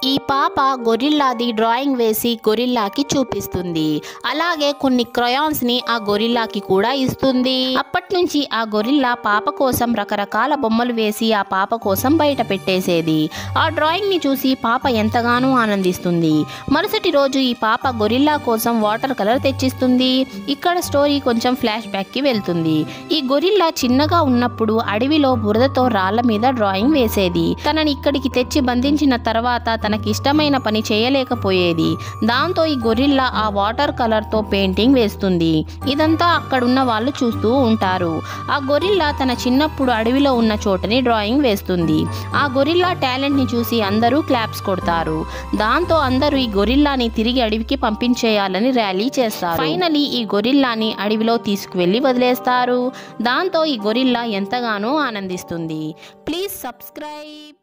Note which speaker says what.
Speaker 1: ఈ పాప గొరిల్లాది డ్రాయింగ్ వేసి గొరిల్లాకి చూపిస్తుంది అలాగే కొన్ని క్రయాన్స్ ని ఆ గొరిల్లాకి కూడా ఇస్తుంది అప్పటి నుంచి ఆ గొరిల్లా పాప కోసం రకరకాల బొమ్మలు వేసి ఆ పాప కోసం బయట పెట్టేసేది ఆ డ్రాయింగ్ ని చూసి పాప ఎంతగానో ఆనందిస్తుంది మరుసటి రోజు ఈ పాప గొరిల్లా కోసం వాటర్ కలర్ తెచ్చిస్తుంది ఇక్కడ స్టోరీ కొంచెం ఫ్లాష్ బ్యాక్ కి వెళ్తుంది ఈ గొరిల్లా చిన్నగా ఉన్నప్పుడు అడవిలో బురదతో రాళ్ల మీద డ్రాయింగ్ వేసేది తనని ఇక్కడికి తెచ్చి బంధించిన తర్వాత తనకి ఇష్టమైన పని చేయలేకపోయేది దాంతో ఈ గొరిల్లా ఆ వాటర్ కలర్ తో పెయింటింగ్ వేస్తుంది ఇదంతా అక్కడున్న వాళ్ళు చూస్తూ ఉంటారు ఆ గొరిల్లా తన చిన్నప్పుడు అడవిలో ఉన్న చోటని డ్రాయింగ్ వేస్తుంది ఆ గొరిల్లా టాలెంట్ ని చూసి అందరూ క్లాప్స్ కొడతారు దాంతో అందరూ ఈ గొరిల్లాని తిరిగి అడవికి పంపించేయాలని ర్యాలీ చేస్తారు ఫైనలీ ఈ గొరిల్లాని అడవిలో తీసుకువెళ్ళి వదిలేస్తారు దాంతో ఈ గొరిల్లా ఎంతగానో ఆనందిస్తుంది ప్లీజ్ సబ్స్క్రైబ్